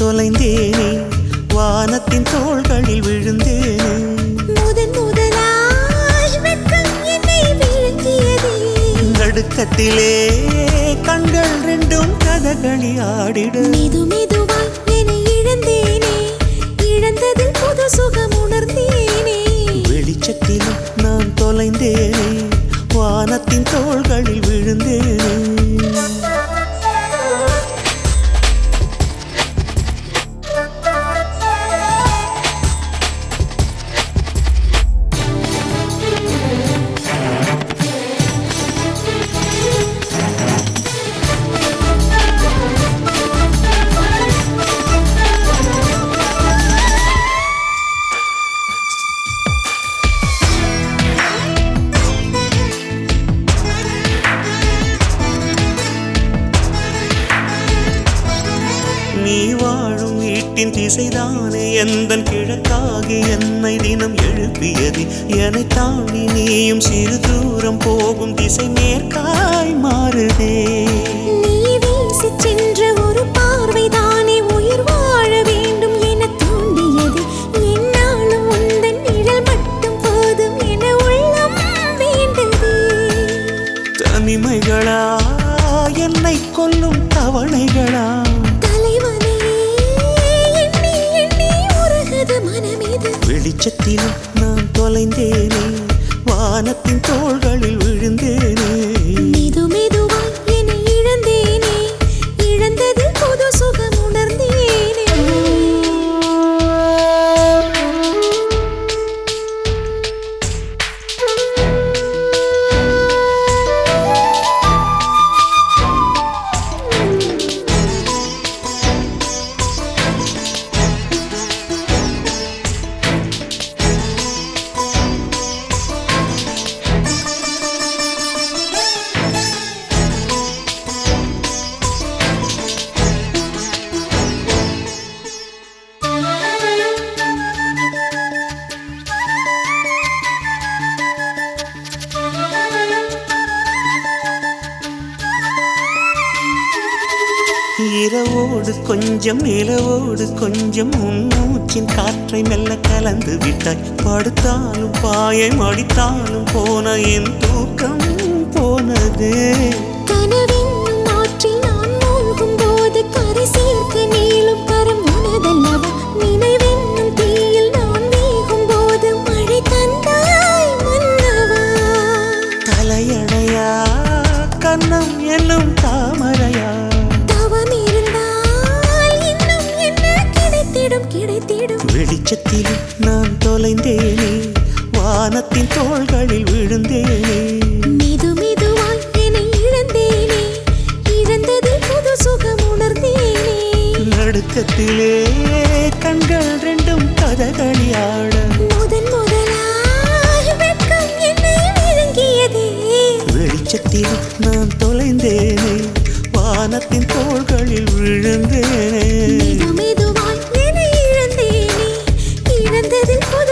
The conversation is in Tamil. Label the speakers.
Speaker 1: தொலைந்தேனே வானத்தின் தோள்களில் விழுந்தேனே
Speaker 2: முதன் முதலாய் வெட்கம் என்னை விழுங்கியதே
Speaker 1: நடுக்கத்திலே கண்கள் ரெண்டும் கதகளி ஆடிட
Speaker 2: மெது மெதுவாய் என்னை இழந்தேனே இழந்ததில் புது சுகம் உணர்ந்தேனே
Speaker 1: வெளிச்சத்திலும் நான் தொலைந்தேனே வானத்தின் தோள்களில் விழுந்தேனே நீ வாழும் வீட்டின் திசைதானே எந்தன் கிழக்காகி என்னை தினம் எழுப்பியது என்னை தாண்டி நீயும் சிறு தூரம் போகும் திசை மேற்காய் மாறுதே
Speaker 2: நீ வீசிச் சென்ற ஒரு பார்வைதானே உயிர் வாழ வேண்டும் என தூண்டியது என்னாலும் உந்தன் நிழல் மட்டும் போதும் என உள்ளம் வேண்டது
Speaker 1: தனிமைகளா என்னை கொல்லும் தவணைகளா
Speaker 2: தலைவனையே எண்ணி எண்ணி உருகுது மனமிது
Speaker 1: வெளிச்சத்திலும் நான் தொலைந்தேனே வானத்தின் தோள்களில் விழுந்தேனே
Speaker 2: மெது மெதுவாய் என்னை இழந்தேனே இழந்ததில் புது சுகம் உணர்ந்தேனே
Speaker 1: இரவோடு கொஞ்சம் நிலவோடு கொஞ்சம் உன்னூச்சின் காற்றை மெல்ல கலந்து விட்டாய் படுத்தாலும் பாயை மடித்தாலும் போன என் தூக்கம் போனது
Speaker 2: கனவென்னும் ஆற்றில் நான் மூழ்கும் போது கரை சேர்க்க நீளும் கரம் உனதல்லவா நினைவென்னும் தீயில் நான் வேகும் போது மழை தந்தாய் மன்னவா
Speaker 1: தலையணையா கன்னம் என்னும் தாமரையா
Speaker 2: தவம் இருந்தால் இன்னும் என்ன கிடைத்திடும் கிடைத்திடும்
Speaker 1: வெளிச்சத்திலும் நான் தொலைந்தேனே வானத்தின் தோள்களில் விழுந்தேனே
Speaker 2: மெது மெதுவாய் என்னை இழந்தேனே இழந்ததில் புது சுகம் உணர்ந்தேனே
Speaker 1: நடுக்கத்திலே கண்கள் ரெண்டும் கதகளியாட
Speaker 2: முதன் முதலாய் வெட்கம் என்னை விழுங்கியதே
Speaker 1: வெளிச்சத்தில் நான் தொலைந்தேனே வானத்தின் தோள்களில் விழுந்தேனே
Speaker 2: மெது மெதுவாய் என்னை இழந்தேனே இழந்ததில் புது